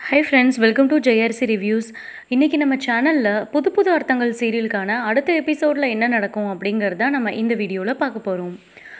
high friends welcome to ஜெயர்சி reviews இன்றைக்கி நம்ம சேனலில் புது புது அர்த்தங்கள் சீரியலுக்கான அடுத்த எபிசோடில் என்ன நடக்கும் அப்படிங்கிறத நம்ம இந்த வீடியோவில் பார்க்க போகிறோம்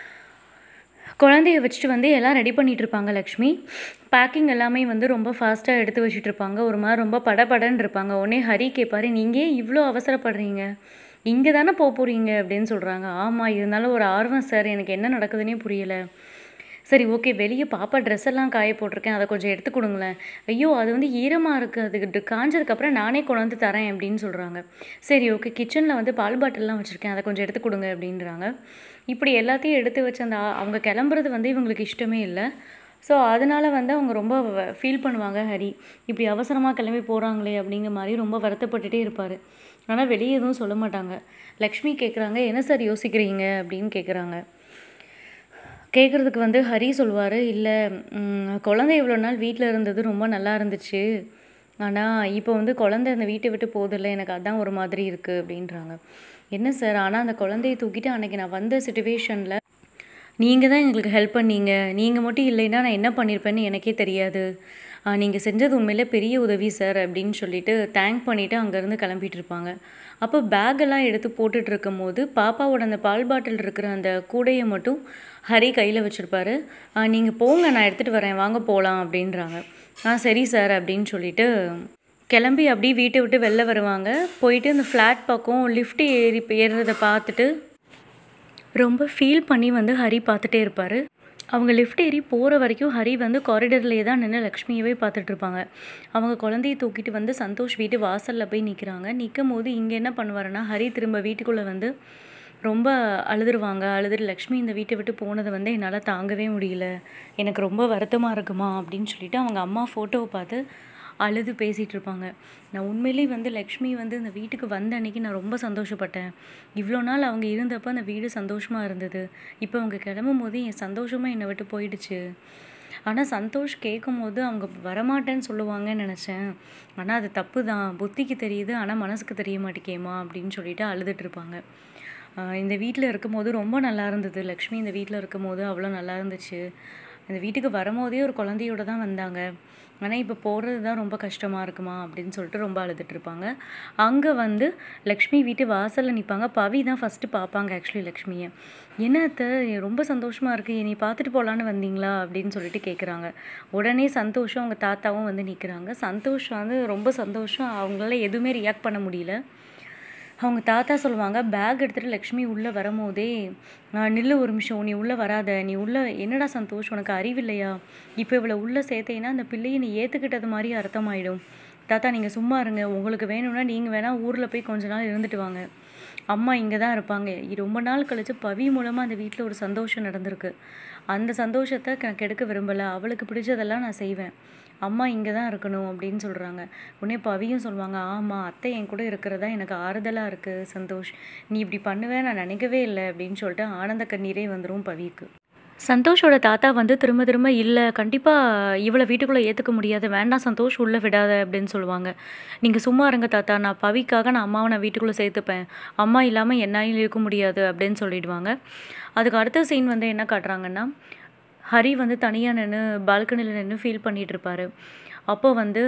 குழந்தைய வச்சுட்டு வந்து எல்லாம் ரெடி பண்ணிட்டு இருப்பாங்க லக்ஷ்மி பேக்கிங் எல்லாமே வந்து ரொம்ப ஃபாஸ்ட்டாக எடுத்து வச்சுட்டு இருப்பாங்க ஒரு மாதிரி ரொம்ப படபடன்னு இருப்பாங்க உடனே ஹரி கேட்பாரு நீங்கள் ஏன் இவ்வளோ அவசரப்படுறீங்க இங்கே தானே போக போகிறீங்க அப்படின்னு சொல்கிறாங்க ஆமாம் இருந்தாலும் ஒரு ஆர்வம் சார் எனக்கு என்ன நடக்குதுன்னே புரியலை சரி ஓகே வெளியே பாப்பா ட்ரெஸ் எல்லாம் காய போட்டிருக்கேன் அதை கொஞ்சம் எடுத்து கொடுங்களேன் ஐயோ அது வந்து ஈரமாக இருக்குது அதுக்கு காஞ்சதுக்கப்புறம் நானே கொண்டு வந்து தரேன் அப்படின்னு சொல்கிறாங்க சரி ஓகே கிச்சனில் வந்து பால் பாட்டில்லாம் வச்சுருக்கேன் அதை கொஞ்சம் எடுத்து கொடுங்க அப்படின்றாங்க இப்படி எல்லாத்தையும் எடுத்து வச்சு அந்த ஆ- அவங்க கிளம்புறது வந்து இவங்களுக்கு இஷ்டமே இல்லை ஸோ அதனால வந்து அவங்க ரொம்ப ஃபீல் பண்ணுவாங்க ஹரி இப்படி அவசரமாக கிளம்பி போகிறாங்களே அப்படிங்கிற மாதிரி ரொம்ப வருத்தப்பட்டுட்டே இருப்பார் ஆனால் வெளியே எதுவும் சொல்ல மாட்டாங்க லக்ஷ்மி கேட்குறாங்க என்ன சார் யோசிக்கிறீங்க அப்படின்னு கேட்குறாங்க கேட்குறதுக்கு வந்து ஹரி சொல்வார் இல்லை குழந்தை இவ்வளோ நாள் வீட்டில் இருந்தது ரொம்ப நல்லா இருந்துச்சு ஆனால் இப்போ வந்து குழந்தை அந்த வீட்டை விட்டு போதில்ல எனக்கு அதான் ஒரு மாதிரி இருக்குது அப்படின்றாங்க என்ன சார் ஆனால் அந்த குழந்தைய தூக்கிட்டு அன்னைக்கு நான் வந்த சுச்சுவேஷனில் நீங்கள் தான் எங்களுக்கு ஹெல்ப் பண்ணீங்க நீங்கள் மட்டும் இல்லைன்னா நான் என்ன பண்ணியிருப்பேன்னு எனக்கே தெரியாது நீங்கள் செஞ்சது உண்மையிலே பெரிய உதவி சார் அப்படின்னு சொல்லிட்டு தேங்க் பண்ணிவிட்டு அங்கேருந்து கிளம்பிட்டு இருப்பாங்க அப்போ பேக்கெல்லாம் எடுத்து போட்டுட்டு இருக்கும்போது பாப்பாவோட அந்த பால் பாட்டில் இருக்கிற அந்த கூடையை மட்டும் ஹரி கையில் வச்சுருப்பாரு நீங்கள் போங்க நான் எடுத்துகிட்டு வரேன் வாங்க போகலாம் அப்படின்றாங்க ஆ சரி சார் அப்படின்னு சொல்லிட்டு கிளம்பி அப்படியே வீட்டை விட்டு வெளில வருவாங்க போயிட்டு அந்த ஃப்ளாட் பக்கம் லிஃப்ட் ஏறி ஏறுறதை பார்த்துட்டு ரொம்ப ஃபீல் பண்ணி வந்து ஹரி பார்த்துட்டே இருப்பார் அவங்க லிஃப்ட் ஏறி போகிற வரைக்கும் ஹரி வந்து காரிடர்லேயே தான் நின்று லக்ஷ்மியவே பார்த்துட்டு இருப்பாங்க அவங்க குழந்தைய தூக்கிட்டு வந்து சந்தோஷ் வீட்டு வாசலில் போய் நிற்கிறாங்க நிற்கும் போது இங்கே என்ன பண்ணுவாருன்னா ஹரி திரும்ப வீட்டுக்குள்ளே வந்து ரொம்ப அழுதுருவாங்க அழுதுட்டு லக்ஷ்மி இந்த வீட்டை விட்டு போனதை வந்து என்னால் தாங்கவே முடியல எனக்கு ரொம்ப வருத்தமாக இருக்குமா அப்படின்னு சொல்லிட்டு அவங்க அம்மா ஃபோட்டோவை பார்த்து அழுது பேசிகிட்டு இருப்பாங்க நான் உண்மையிலேயே வந்து லக்ஷ்மி வந்து இந்த வீட்டுக்கு வந்த அன்னைக்கு நான் ரொம்ப சந்தோஷப்பட்டேன் இவ்வளோ நாள் அவங்க இருந்தப்போ அந்த வீடு சந்தோஷமாக இருந்தது இப்போ அவங்க கிளம்பும் போது என் சந்தோஷமாக என்னை விட்டு போயிடுச்சு ஆனால் சந்தோஷ் கேட்கும் போது அவங்க வரமாட்டேன்னு சொல்லுவாங்கன்னு நினச்சேன் ஆனால் அது தப்பு தான் புத்திக்கு தெரியுது ஆனால் மனசுக்கு தெரிய மாட்டேங்கேம்மா அப்படின்னு சொல்லிட்டு அழுதுட்டு இருப்பாங்க ஆஹ் இந்த வீட்டில் இருக்கும்போது ரொம்ப நல்லா இருந்தது லக்ஷ்மி இந்த வீட்டில் இருக்கும்போது அவ்வளோ நல்லா இருந்துச்சு இந்த வீட்டுக்கு வரும்போதே ஒரு குழந்தையோட தான் வந்தாங்க ஆனால் இப்போ போகிறது தான் ரொம்ப கஷ்டமாக இருக்குமா அப்படின்னு சொல்லிட்டு ரொம்ப அழுதுட்டு இருப்பாங்க அங்கே வந்து லக்ஷ்மி வீட்டு வாசலில் நிற்பாங்க பவி தான் ஃபஸ்ட்டு பார்ப்பாங்க ஆக்சுவலி லக்ஷ்மியை என்ன அத்தை ரொம்ப சந்தோஷமாக இருக்குது நீ பார்த்துட்டு போகலான்னு வந்தீங்களா அப்படின்னு சொல்லிட்டு கேட்குறாங்க உடனே சந்தோஷம் அவங்க தாத்தாவும் வந்து நிற்கிறாங்க சந்தோஷ் வந்து ரொம்ப சந்தோஷம் அவங்களால எதுவுமே ரியாக்ட் பண்ண முடியல அவங்க தாத்தா சொல்லுவாங்க பேக் எடுத்துகிட்டு லக்ஷ்மி உள்ளே வரும்போதே "நான் நில்லு ஒரு நிமிஷம் நீ உள்ளே வராத நீ உள்ளே என்னடா சந்தோஷ் உனக்கு அறிவில்லையா இப்போ இவளை உள்ளே சேர்த்தேன்னா அந்த பிள்ளையை நீ ஏற்றுக்கிட்டது மாதிரி அர்த்தமாயிடும் தாத்தா நீங்கள் சும்மா இருங்க உங்களுக்கு வேணும்னா நீங்கள் வேணால் ஊரில் போய் கொஞ்ச நாள் இருந்துட்டு வாங்க அம்மா இங்கே தான் இருப்பாங்க இ- ரொம்ப நாள் கழிச்சு பவி மூலமாக அந்த வீட்டில் ஒரு சந்தோஷம் நடந்திருக்கு அந்த சந்தோஷத்தை நான் கெடுக்க விரும்பலை அவளுக்கு பிடிச்சதெல்லாம் நான் செய்வேன் அம்மா இங்கே தான் இருக்கணும் அப்படின்னு சொல்கிறாங்க உடனே பவியும் சொல்லுவாங்க ஆமாம் அத்தை என் கூட இருக்கிறதா எனக்கு ஆறுதலாக இருக்குது சந்தோஷ் நீ இப்படி பண்ணுவேன் நான் நினைக்கவே இல்லை அப்படின்னு சொல்லிட்டு ஆனந்த கண்ணீரே வந்துடும் பவிக்கு சந்தோஷோட தாத்தா வந்து திரும்ப திரும்ப இல்லை கண்டிப்பாக இவளை வீட்டுக்குள்ளே ஏற்றுக்க முடியாது வேண்டாம் சந்தோஷ் உள்ளே விடாத அப்படின்னு சொல்லுவாங்க நீங்கள் சும்மா இருங்க தாத்தா நான் பவிக்காக நான் அம்மாவை நான் வீட்டுக்குள்ளே சேர்த்துப்பேன் அம்மா இல்லாமல் என்னாலும் இருக்க முடியாது அப்படின்னு சொல்லிடுவாங்க அதுக்கு அடுத்த சீன் வந்து என்ன காட்டுறாங்கன்னா ஹரி வந்து தனியாக நின்று பால்கனியில் நின்று ஃபீல் பண்ணிட்டு இருப்பாரு அப்போ வந்து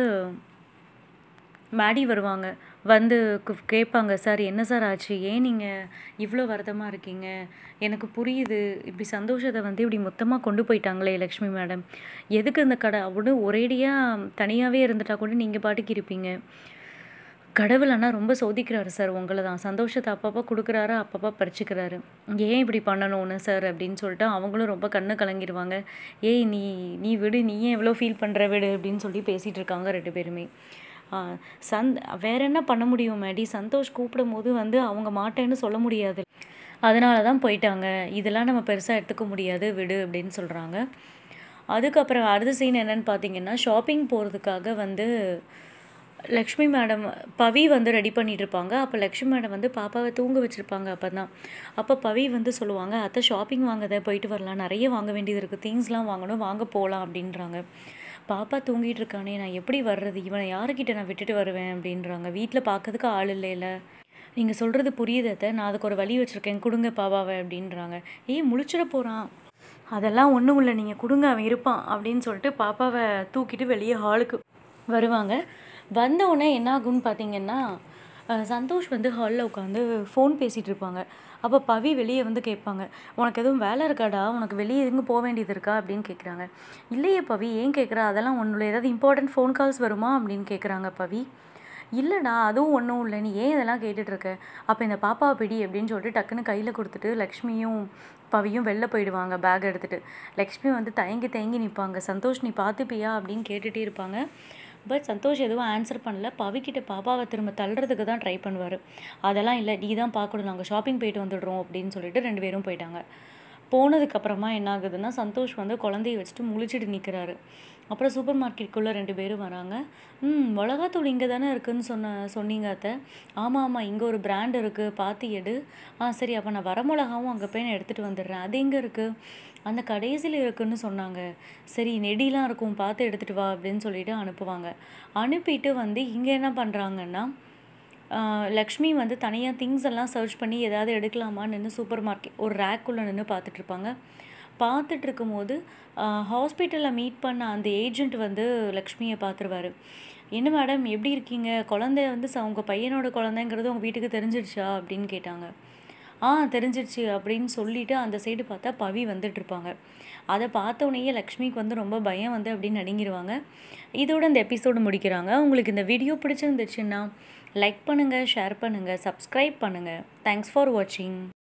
மேடி வருவாங்க வந்து கு- கேட்பாங்க சார் என்ன சார் ஆச்சு ஏன் நீங்கள் இவ்வளோ வருத்தமாக இருக்கீங்க எனக்கு புரியுது இப்படி சந்தோஷத்தை வந்து இப்படி மொத்தமாக கொண்டு போயிட்டாங்களே லக்ஷ்மி மேடம் எதுக்கு இந்த கடை அப்படின்னு ஒரேடியாக தனியாகவே இருந்துட்டா கூட நீங்கள் பாட்டுக்கு இருப்பீங்க கடவுள் ஆனால் ரொம்ப சோதிக்கிறாரு சார் உங்களை தான் சந்தோஷத்தை அப்பப்போ கொடுக்குறாரு அப்பப்போ பறிச்சுக்கிறாரு ஏன் இப்படி பண்ணணும்னு சார் அப்படின்னு சொல்லிட்டு அவங்களும் ரொம்ப கண்ணு கலங்கிடுவாங்க ஏய் நீ நீ விடு நீ ஏன் எவ்வளோ ஃபீல் பண்ணுற விடு அப்படின்னு சொல்லி பேசிகிட்டு இருக்காங்க ரெண்டு பேருமே ஆ, சந்த் வேற என்ன பண்ண முடியும் மேடி சந்தோஷ் கூப்பிடும் போது வந்து அவங்க மாட்டேன்னு சொல்ல முடியாது அதனால தான் போயிட்டாங்க இதெல்லாம் நம்ம பெருசாக எடுத்துக்க முடியாது விடு அப்படின்னு சொல்கிறாங்க அதுக்கப்புறம் அடுத்த சீன் என்னன்னு பார்த்தீங்கன்னா ஷாப்பிங் போகிறதுக்காக வந்து லக்ஷ்மி மேடம் பவி வந்து ரெடி பண்ணிட்டு இருப்பாங்க அப்போ லக்ஷ்மி மேடம் வந்து பாப்பாவை தூங்க வச்சுருப்பாங்க அப்போ தான் அப்போ பவி வந்து சொல்லுவாங்க அத்தை ஷாப்பிங் வாங்கத போயிட்டு வரலாம் நிறைய வாங்க வேண்டியது இருக்குது திங்ஸ்லாம் வாங்கணும் வாங்க போகலாம் அப்படின்றாங்க பாப்பா தூங்கிட்டு இருக்கானே நான் எப்படி வர்றது இவனை யாருக்கிட்ட நான் விட்டுட்டு வருவேன் அப்படின்றாங்க வீட்டில் பார்க்கறதுக்கு ஆள் இல்லைல்ல நீங்கள் சொல்கிறது புரியுது அத்தை நான் அதுக்கு ஒரு வழி வச்சுருக்கேன் கொடுங்க பாப்பாவை அப்படின்றாங்க ஏய் முழிச்சிட போகிறான் அதெல்லாம் ஒன்றும் இல்லை நீங்கள் கொடுங்க அவன் இருப்பான் அப்படின்னு சொல்லிட்டு பாப்பாவை தூக்கிட்டு வெளியே ஹாலுக்கு வருவாங்க வந்தவுடனே என்ன ஆகும்னு பார்த்தீங்கன்னா அஹ், சந்தோஷ் வந்து ஹாலில் உட்காந்து ஃபோன் பேசிகிட்டு இருப்பாங்க அப்போ பவி வெளியே வந்து கேட்பாங்க உனக்கு எதுவும் வேலை இருக்காடா உனக்கு வெளியே எங்கே போக வேண்டியது இருக்கா அப்படின்னு கேட்குறாங்க இல்லையே பவி ஏன் கேட்குறா அதெல்லாம் உன்னோட ஏதாவது இம்பார்ட்டன்ட் ஃபோன் கால்ஸ் வருமா அப்படின்னு கேட்குறாங்க பவி இல்லைடா அதுவும் ஒன்றும் இல்லை நீ ஏன் இதெல்லாம் கேட்டுட்டு இருக்க அப்போ இந்த பாப்பாவை பிடி அப்படின்னு சொல்லிட்டு டக்குன்னு கையில் கொடுத்துட்டு லக்ஷ்மியும் பவியும் வெளில போயிடுவாங்க பேக் எடுத்துகிட்டு லக்ஷ்மி வந்து தயங்கி தயங்கி நிற்பாங்க சந்தோஷ் நீ பார்த்துப்பியா அப்படின்னு கேட்டுகிட்டே இருப்பாங்க பட் சந்தோஷ் எதுவும் ஆன்சர் பண்ணல பவிக்கிட்ட பாப்பாவை திரும்ப தள்ளுறதுக்கு தான் ட்ரை பண்ணுவார் அதெல்லாம் இல்லை நீ தான் பார்க்கணும் நாங்கள் ஷாப்பிங் போயிட்டு வந்துடுறோம் அப்படின்னு சொல்லிட்டு ரெண்டு பேரும் போயிட்டாங்க போனதுக்கப்புறமா என்ன ஆகுதுன்னா சந்தோஷ் வந்து குழந்தைய வச்சுட்டு முழிச்சிட்டு நிற்கிறாரு அப்புறம் சூப்பர் மார்க்கெட்டுக்குள்ளே ரெண்டு பேரும் வராங்க ம் மிளகாத்தூள் இங்கே தானே இருக்குன்னு சொன்ன சொன்னீங்க அத்தை ஆமாம் ஆமாம் இங்கே ஒரு பிராண்ட் இருக்குது பார்த்து எடு ஆ சரி அப்போ நான் வர மிளகாவும் அங்கே போய் நான் எடுத்துகிட்டு வந்துடுறேன் அது எங்கே இருக்குது அந்த கடைசியில் இருக்குன்னு சொன்னாங்க சரி நெடிலாம் இருக்கும் பார்த்து எடுத்துகிட்டு வா அப்படின்னு சொல்லிட்டு அனுப்புவாங்க அனுப்பிட்டு வந்து இங்கே என்ன பண்ணுறாங்கன்னா ஆஹ் லக்ஷ்மி வந்து தனியாக திங்ஸ் எல்லாம் சர்ச் பண்ணி ஏதாவது எடுக்கலாமான்னு நின்று சூப்பர் மார்க்கெட் ஒரு ரேக்குள்ளே நின்று பார்த்துட்டு இருப்பாங்க பார்த்துட்டு இருக்கும்போது ஹாஸ்பிட்டலில் மீட் பண்ண அந்த ஏஜென்ட் வந்து லக்ஷ்மியை பார்த்துருவாரு என்ன மேடம் எப்படி இருக்கீங்க குழந்தை வந்து ச- உங்க பையனோட குழந்தைங்கிறது உங்கள் வீட்டுக்கு தெரிஞ்சிடுச்சா அப்படின்னு கேட்டாங்க ஆ தெரிஞ்சிடுச்சு அப்படின்னு சொல்லிட்டு அந்த சைடு பார்த்தா பவி வந்துட்டு இருப்பாங்க அதை பார்த்த உடனேயே லக்ஷ்மிக்கு வந்து ரொம்ப பயம் வந்து அப்படின்னு நடுங்கிடுவாங்க இதோட இந்த எபிசோடு முடிக்கிறாங்க உங்களுக்கு இந்த வீடியோ பிடிச்சிருந்துச்சுன்னா லைக் பண்ணுங்கள் ஷேர் பண்ணுங்கள் சப்ஸ்கிரைப் பண்ணுங்கள் தேங்க்ஸ் ஃபார் வாட்சிங்